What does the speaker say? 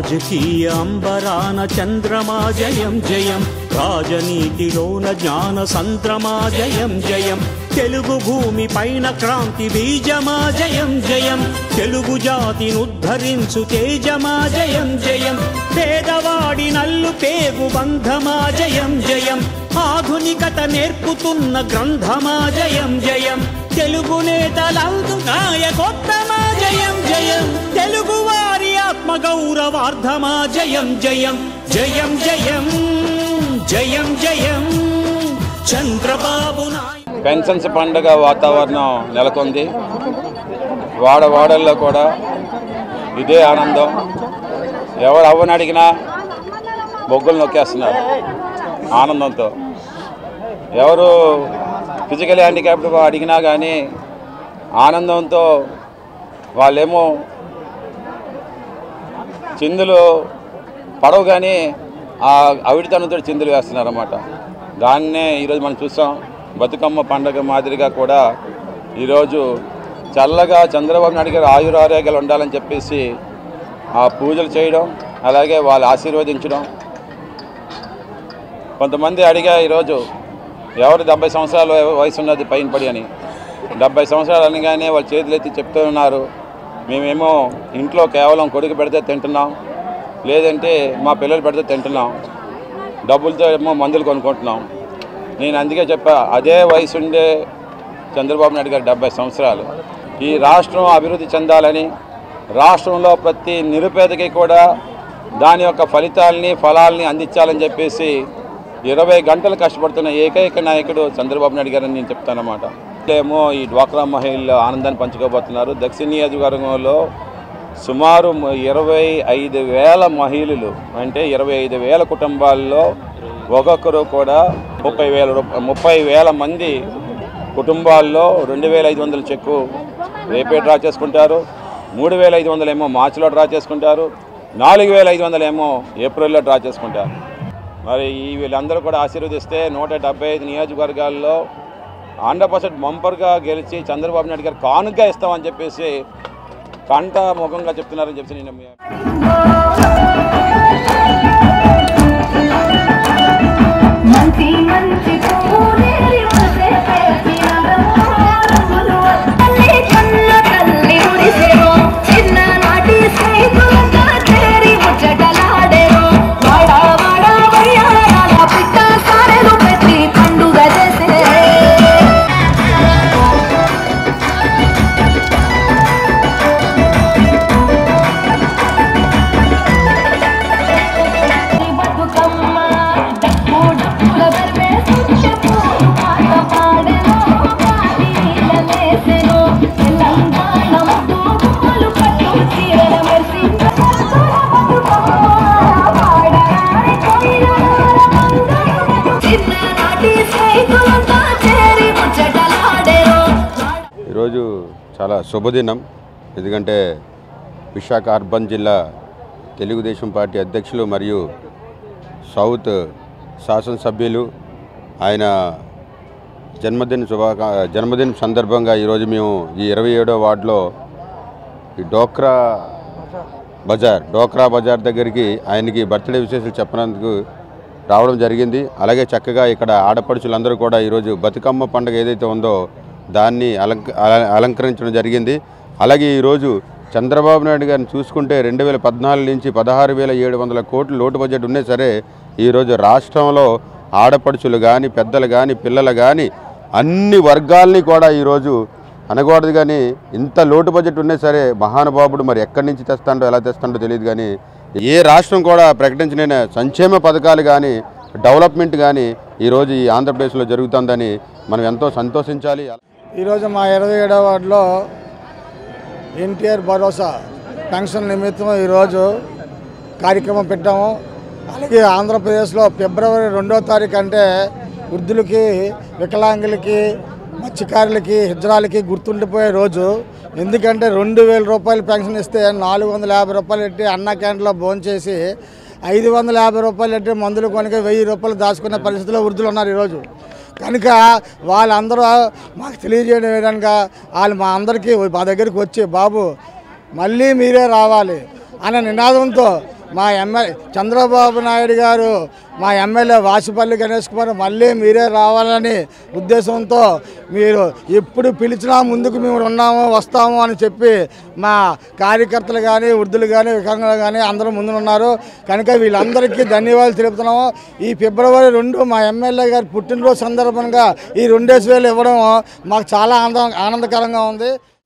రాజకీయ అంబరాన చంద్రమా జయం జయం రాజనీతిలోన జ్ఞాన సంద్రమా జయం జయం తెలుగు భూమి పైన క్రాంతి బీజమా జయం జయం తెలుగు జాతినుద్ధరించు తేజమా జయం జయం పేదవాడి నల్లు పేగు బంధమా జయం జయం ఆధునికత నేర్పుతున్న గ్రంథమా జయం జయం తెలుగు నేతలందు నాయకొత్తమా జయం జయం తెలుగు వారి ఆత్మ గౌరవార్థమా జయం జయం జయం జయం జయం జయం చంద్రబాబు నాయుడు పెన్షన్స్ పండుగ వాతావరణం నెలకొంది వాడవాడల్లో కూడా ఇదే ఆనందం ఎవరు అవ్వని అడిగినా బొగ్గులు నొక్కేస్తున్నారు ఆనందంతో ఎవరు ఫిజికల్ హ్యాండిక్యాప్డ్ అడిగినా కానీ ఆనందంతో వాళ్ళేమో చిందులు పడవు కానీ ఆ అవిడితనంతో చిందులు వేస్తున్నారన్నమాట దాన్నే ఈరోజు మనం చూసాం బతుకమ్మ పండుగ మాదిరిగా కూడా ఈరోజు చల్లగా చంద్రబాబు నాయుడు గారు ఆయురారోగ్యాలు ఉండాలని చెప్పేసి ఆ పూజలు చేయడం అలాగే వాళ్ళు ఆశీర్వదించడం కొంతమంది అడిగా ఈరోజు ఎవరు డెబ్బై సంవత్సరాల వయసు ఉన్నది పైన పడి అని డెబ్బై సంవత్సరాలు అనగానే వాళ్ళు చేతులు ఎత్తి చెప్తూ ఉన్నారు మేమేమో ఇంట్లో కేవలం కొడుకు పెడితే తింటున్నాం లేదంటే మా పిల్లలు పెడితే తింటున్నాం డబ్బులతో ఏమో మందులు కొనుక్కుంటున్నాం నేను అందుకే చెప్పా అదే వయసు ఉండే చంద్రబాబు నాయుడు గారు డెబ్బై సంవత్సరాలు ఈ రాష్ట్రం అభివృద్ధి చెందాలని రాష్ట్రంలో ప్రతి నిరుపేదకి కూడా దాని యొక్క ఫలితాలని ఫలాల్ని అందించాలని చెప్పేసి ఇరవై గంటలు కష్టపడుతున్న ఏకైక నాయకుడు చంద్రబాబు నాయుడు గారని నేను చెప్తానమాట ఏమో ఈ డ్వాక్రా మహిళలు ఆనందాన్ని పంచుకోబోతున్నారు దక్షిణ నియోజకవర్గంలో సుమారు మ- ఇరవై ఐదు వేల మహిళలు అంటే ఇరవై ఐదు వేల కుటుంబాల్లో ఒక్కొక్కరు కూడా ముప్పై వేల రూప ముప్పై వేల మంది కుటుంబాల్లో రెండు వేల ఐదు వందల చెక్కు రేపే డ్రా చేసుకుంటారు మూడు వేల ఐదు వందలు ఏమో మార్చిలో డ్రా చేసుకుంటారు నాలుగు వేల ఐదు వందలు ఏమో ఏప్రిల్లో డ్రా చేసుకుంటారు మరి ఈ వీళ్ళందరూ కూడా ఆశీర్వదిస్తే నూట డెబ్బై ఐదు నియోజకవర్గాల్లో హండ్రెడ్ పర్సెంట్ బంపర్గా గెలిచి చంద్రబాబు నాయుడు గారు కానుగ్గా ఇస్తామని చెప్పేసి కంట ముఖంగా చెప్తున్నారని చెప్పి నేను మీ- మంచి మంచి పూలేరి వసే పేర్చినవో రంగులు వద్దలే కన్న తల్లి మురిసెవో చిన్ననాటి స్నేహితులతో చేరి ముచ్చటలాడెవో వాడ వాడ వయ్యారాల పిట్ట సారెలు పెట్టి పండుగ చేసే బతుకమ్మ డప్పు డప్పుల బర్వే సుచ్చపోలు పాట పాడెను పాడీల వేసెను తెలంగాణ ముద్దు గుమ్మలు పట్టు చీరల మెరిసి బతుకమ్మ పాడరాని కోయిలరాల మంగళ చిన్ననాటి స్నేహితులతో చేరి ముచ్చటలాడెను ఈరోజు చాలా శుభదినం ఎందుకంటే విశాఖ అర్బన్ జిల్లా తెలుగుదేశం పార్టీ అధ్యక్షులు మరియు సౌత్ శాసనసభ్యులు ఆయన జన్మదిన శుభాకా జన్మదిన సందర్భంగా ఈరోజు మేము ఈ ఇరవై ఏడో వార్డులో ఈ డోక్రా బజార్ డోక్రా బజార్ దగ్గరికి ఆయనకి బర్త్డే విశేషాలు చెప్పడానికి రావడం జరిగింది అలాగే చక్కగా ఇక్కడ ఆడపడుచులందరూ కూడా ఈరోజు బతుకమ్మ పండుగ ఏదైతే ఉందో దాన్ని అలంక అల- అలంకరించడం జరిగింది అలాగే ఈరోజు చంద్రబాబు నాయుడు గారిని చూసుకుంటే రెండు వేల పద్నాలుగు నుంచి పదహారు వేల ఏడు వందల కోట్లు లోటు బడ్జెట్ ఉన్నా సరే ఈరోజు రాష్ట్రంలో ఆడపడుచులు కానీ పెద్దలు కానీ పిల్లలు కానీ అన్ని వర్గాల్ని కూడా ఈరోజు అనకూడదు కానీ ఇంత లోటు బడ్జెట్ ఉన్నా సరే మహానుభావుడు మరి ఎక్కడి నుంచి తెస్తాడో ఎలా తెస్తాడో తెలియదు కానీ ఏ రాష్ట్రం కూడా ప్రకటించిన సంక్షేమ పథకాలు కానీ డెవలప్మెంట్ కానీ ఈరోజు ఈ ఆంధ్రప్రదేశ్లో జరుగుతుందని మనం ఎంతో సంతోషించాలి ఈరోజు మా ఇరవై ఏడవ వార్డులో ఎన్టీఆర్ భరోసా పెన్షన్ నిమిత్తం ఈరోజు కార్యక్రమం పెట్టాము అలాగే ఆంధ్రప్రదేశ్లో ఫిబ్రవరి రెండో తారీఖు అంటే వృద్ధులకి వికలాంగులకి మత్స్యకారులకి హిజ్రాలకి గుర్తుండిపోయే రోజు ఎందుకంటే రెండు వేల రూపాయలు పెన్షన్ ఇస్తే నాలుగు వందల యాభై రూపాయలు పెట్టి అన్న క్యాంటీన్లో భోంచేసి ఐదు వందల యాభై రూపాయలు పెట్టి మందులు కొనుక వెయ్యి రూపాయలు దాచుకునే పరిస్థితిలో వృద్ధులు ఉన్నారు ఈరోజు కనుక వాళ్ళందరూ మాకు తెలియజేయడం విధంగా వాళ్ళు మా అందరికీ మా దగ్గరికి వచ్చి బాబు మళ్ళీ మీరే రావాలి అనే నినాదంతో మా ఎమ్మెల్యే చంద్రబాబు నాయుడు గారు మా ఎమ్మెల్యే వాసిపల్లి గణేష్ కుమార్ మళ్ళీ మీరే రావాలని ఉద్దేశంతో మీరు ఎప్పుడు పిలిచినా ముందుకు మేము ఉన్నాము వస్తాము అని చెప్పి మా కార్యకర్తలు కానీ వృద్ధులు కానీ వికలాంగులు కానీ అందరూ ముందున్నారు కనుక వీళ్ళందరికీ ధన్యవాదాలు తెలుపుతున్నాము ఈ ఫిబ్రవరి రెండు మా ఎమ్మెల్యే గారి పుట్టినరోజు సందర్భంగా ఈ రెండేసి వేలు ఇవ్వడం మాకు చాలా ఆనంద ఆనందకరంగా ఉంది